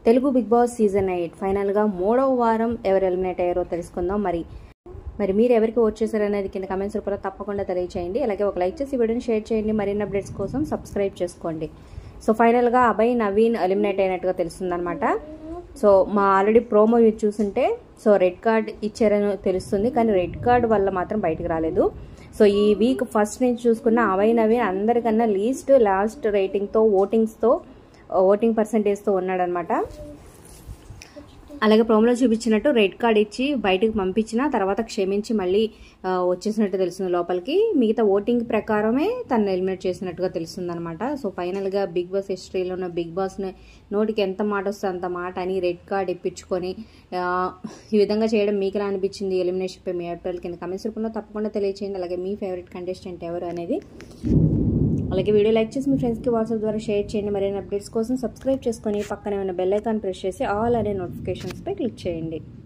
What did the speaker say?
Telugu Big Boss season eight ఫైనల్గా మూడవ వారం ఎవరు ఎలిమినేట్ అయ్యారో తెలుసుకుందాం మరి మరి మీరు ఎవరికి ఓట్ చేశారు అనేది కింద కమెంట్స్ రూపంలో తప్పకుండా తెలియచేయండి అలాగే ఒక లైక్ చేసి వీడియోని షేర్ చేయండి మరిన్ని అప్డేట్స్ కోసం సబ్స్క్రైబ్ చేసుకోండి సో ఫైనల్గా అభయ్ నవీన్ ఎలిమినేట్ అయినట్టుగా తెలుస్తుందన్నమాట సో మా ఆల్రెడీ ప్రోమో మీరు చూసుంటే సో రెడ్ కార్డ్ ఇచ్చారని తెలుస్తుంది కానీ రెడ్ కార్డ్ వల్ల మాత్రం బయటకు రాలేదు సో ఈ వీక్ ఫస్ట్ నుంచి చూసుకున్న అభయ్ నవీన్ అందరికన్నా లీస్ట్ లాస్ట్ రేటింగ్తో ఓటింగ్స్తో ఓటింగ్ పర్సంటేజ్తో ఉన్నాడనమాట అలాగే ప్రోమోలో చూపించినట్టు రెడ్ కార్డ్ ఇచ్చి బయటకు పంపించిన తర్వాత క్షమించి మళ్ళీ ఆ, వచ్చేసినట్టు తెలుస్తుంది లోపలికి మిగతా ఓటింగ్ ప్రకారమే తను ఎలిమినేట్ చేసినట్టుగా తెలుస్తుంది అనమాట సో ఫైనల్గా బిగ్ బాస్ హిస్టరీలో ఉన్న బిగ్ బాస్ని నోటికి ఎంత మాట వస్తే అంత మాట అని రెడ్ కార్డ్ ఇప్పించుకొని ఆ, ఈ విధంగా చేయడం మీకు ఎలా అనిపించింది ఎలిమినేషన్ పై మీ అభిప్రాయాలు కింద కమెంట్స్ రూపంలో తప్పకుండా తెలియచేయండి అలాగే మీ ఫేవరెట్ కంటెస్టెంట్ ఎవరు అనేది అలాగే వీడియో లైక్ చేసి మీ ఫ్రెండ్స్కి వాట్సాప్ ద్వారా షేర్ చేయండి మరిన్ని అప్డేట్స్ కోసం సబ్స్క్రైబ్ చేసుకొని పక్కనే ఉన్న బెల్ ఐకాన్ ప్రెస్ చేసి ఆల్ అనే నోటిఫికేషన్స్పై క్లిక్ చేయండి